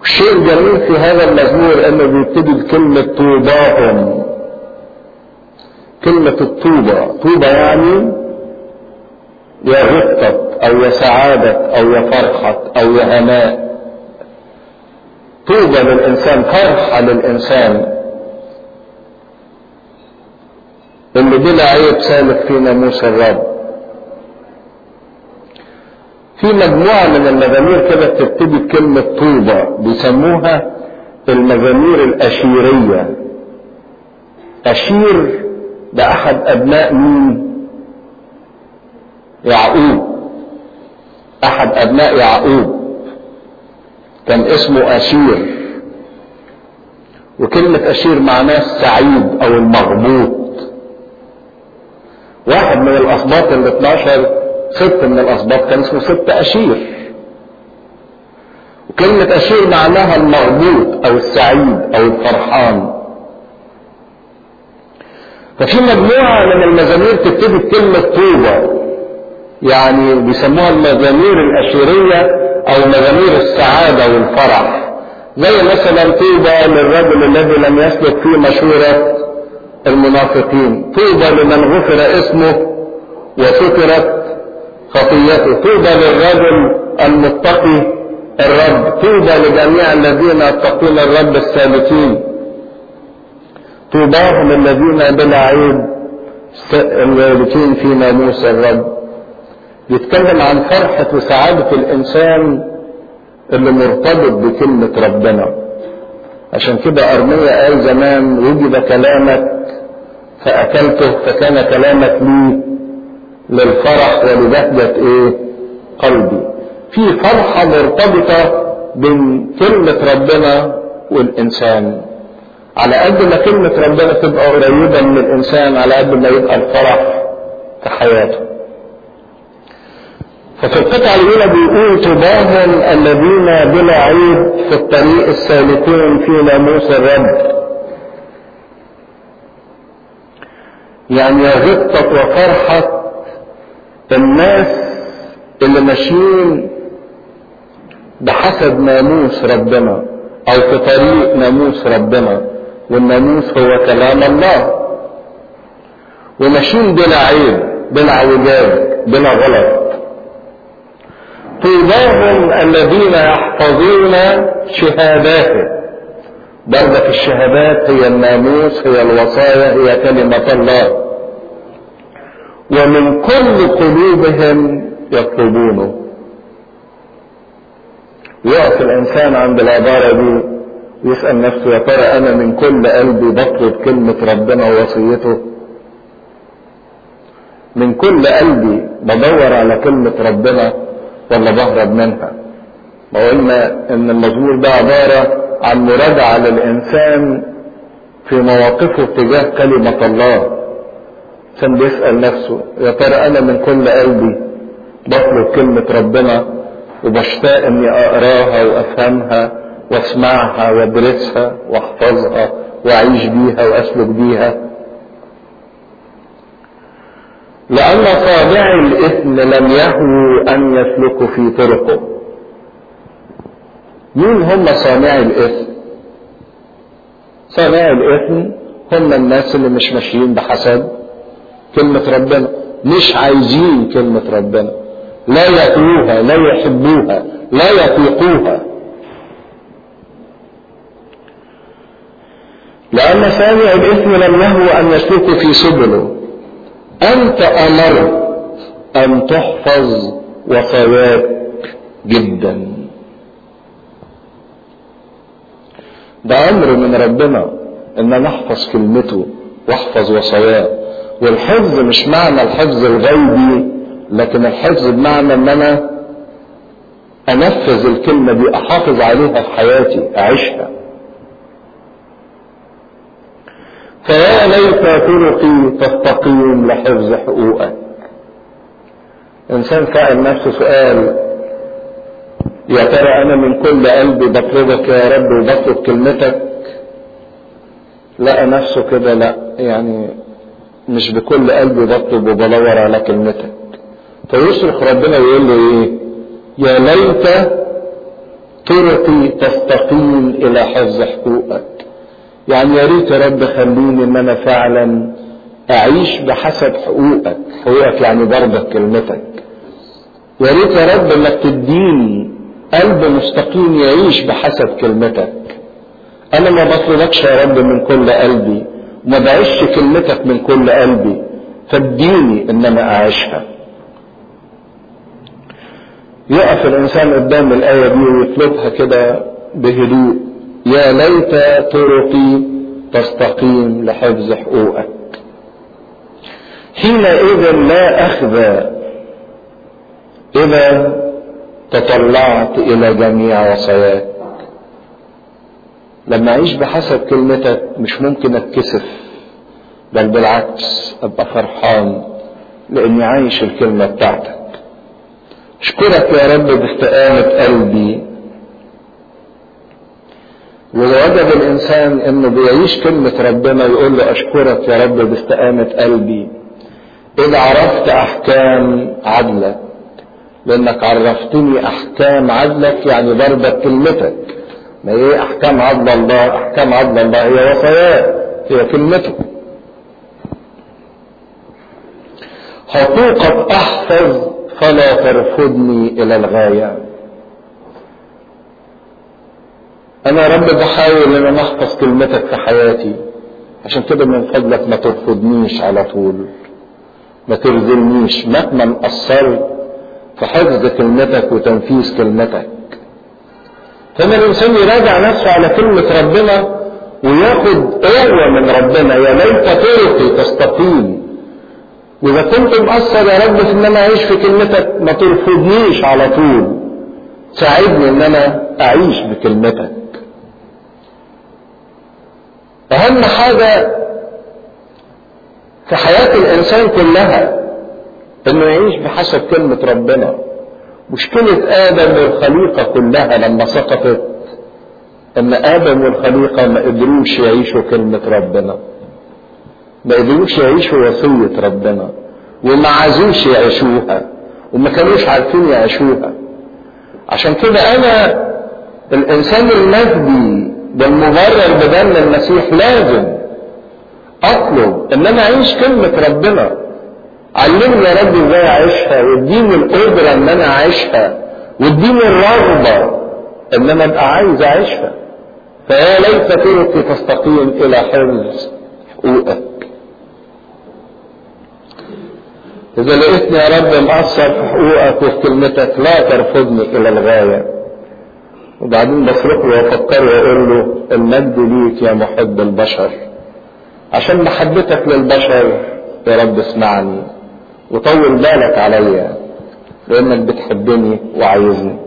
الشيء الجميل في هذا المزمور انه بيبتدي بكلمة طوباهم كلمة الطوبة طوبة يعني يا غبطة او يا سعادة او يا فرحة او يا هناء طوبى للإنسان فرحة للإنسان اللي بلا عيب سالك في ناموس الرب في مجموعة من المزامير كده بتبتدي بكلمة طوبة بيسموها المزامير الأشيرية أشير ده أحد أبناء مين؟ يعقوب أحد أبناء يعقوب كان اسمه أشير وكلمة أشير معناه السعيد أو المغبوط واحد من الأسباط ال 12 ست من الأسباط كان اسمه ست أشير وكلمة أشير معناها المغبوط أو السعيد أو الفرحان ففي مجموعة من المزامير تبتدي بكلمة طوبة يعني بيسموها المزامير الأشيرية أو مزامير السعادة والفرح زي مثلا طوبى للرجل الذي لم يسلك في مشورة المنافقين طوبى لمن غفر اسمه وسترت خطيته طوبى للرجل المتقي الرب طوبى لجميع الذين يتقون الرب السالكين طوباهم الذين بلا عيب الوالدين في ناموس الرب يتكلم عن فرحة وسعادة الإنسان اللي مرتبط بكلمة ربنا عشان كده أرمية قال زمان وجد كلامك فأكلته فكان كلامك لي للفرح ولبهجة إيه قلبي في فرحة مرتبطة بين كلمة ربنا والإنسان على قد ما كلمة ربنا تبقى قريبة من الإنسان على قد ما يبقى الفرح في حياته ففي القطعة الأولى بيقول طباهم الذين بلا عيب في الطريق السالكون في ناموس الرب يعني غبطة وفرحة الناس اللي ماشيين بحسب ناموس ربنا أو في طريق ناموس ربنا والناموس هو كلام الله وماشيين بلا عيب بلا عوجاج بلا غلط طوباهم الذين يحفظون شهاداته برضك الشهادات هي الناموس هي الوصايا هي كلمة الله ومن كل قلوبهم يطلبونه يقف الإنسان عند العبارة دي يسأل نفسه يا ترى أنا من كل قلبي بطلب كلمة ربنا ووصيته من كل قلبي بدور على كلمة ربنا ولا بهرب منها ما قلنا ان المزمور ده عبارة عن مراجعة للإنسان في مواقفه تجاه كلمة الله كان بيسأل نفسه يا ترى أنا من كل قلبي بطلب كلمة ربنا وبشتاق إني أقراها وأفهمها وأسمعها وأدرسها وأحفظها وأعيش بيها وأسلك بيها لأن صانعي الإثم لم يهووا أن يسلكوا في طرقه مين هم صانعي الإثم صانعي الإثم هم الناس اللي مش ماشيين بحسب كلمة ربنا مش عايزين كلمة ربنا لا يتلوها لا يحبوها لا يطيقوها لأن صانع الإثم لم يهو أن يسلكوا في سبله أنت أمرت أن تحفظ وصاياك جدا ده أمر من ربنا إن نحفظ كلمته واحفظ وصاياه والحفظ مش معنى الحفظ الغيبي لكن الحفظ بمعنى ان انا انفذ الكلمة دي احافظ عليها في حياتي اعيشها فيا ليت طرقي تستقيم لحفظ حقوقك انسان سأل نفسه سؤال يا ترى انا من كل قلبي بطلبك يا رب وبطلب كلمتك لقى نفسه كده لا يعني مش بكل قلبي بطلب وبدور على كلمتك فيصرخ ربنا ويقول له ايه يا ليت طرقي تستقيم الى حفظ حقوقك يعني يا ريت يا رب خليني ان انا فعلا اعيش بحسب حقوقك حقوقك يعني برضك كلمتك يا ريت يا رب انك تديني قلب مستقيم يعيش بحسب كلمتك انا ما بطلبكش يا رب من كل قلبي وما بعيش كلمتك من كل قلبي فاديني ان انا اعيشها يقف الانسان قدام الايه دي ويطلبها كده بهدوء يا ليت طرقي تستقيم لحفظ حقوقك حينئذ لا اخذ اذا تطلعت الى جميع وصاياك لما اعيش بحسب كلمتك مش ممكن اتكسف بل بالعكس ابقى فرحان لاني عايش الكلمه بتاعتك اشكرك يا رب باستقامه قلبي ووجد الانسان انه بيعيش كلمه ربنا يقول له اشكرك يا رب باستقامه قلبي اذا عرفت احكام عدلك لانك عرفتني احكام عدلك يعني ضربت كلمتك ما هي احكام عدل الله احكام عدل الله هي وصاياه هي كلمته حقوقك احفظ فلا ترفضني الى الغايه انا يا رب بحاول ان انا احفظ كلمتك في حياتي عشان كده من فضلك ما ترفضنيش على طول ما ترذلنيش مهما قصرت في حفظ كلمتك وتنفيذ كلمتك فما الانسان يراجع نفسه على كلمة ربنا وياخد قوة من ربنا يا ليت طرقي تستقيم واذا كنت مقصر يا رب في ان انا اعيش في كلمتك ما ترفضنيش على طول ساعدني ان انا اعيش بكلمتك اهم حاجة في حياة الانسان كلها انه يعيش بحسب كلمة ربنا مشكلة ادم والخليقة كلها لما سقطت ان ادم والخليقة ما قدروش يعيشوا كلمة ربنا ما قدروش يعيشوا وصية ربنا وما عايزوش يعيشوها وما كانوش عارفين يعيشوها عشان كده انا الانسان المهدي بالمبرر بدم المسيح لازم اطلب ان انا اعيش كلمة ربنا علمني يا رب ازاي اعيشها واديني القدرة ان انا اعيشها واديني الرغبة ان انا ابقى عايز اعيشها فيا ليت طرقي تستقيم الى حفظ حقوقك إذا لقيتني يا رب مقصر في حقوقك وفي كلمتك لا ترفضني إلى الغاية وبعدين بصرخ له وأفكر وأقول له المجد ليك يا محب البشر عشان محبتك للبشر يا رب اسمعني وطول بالك عليا لأنك بتحبني وعايزني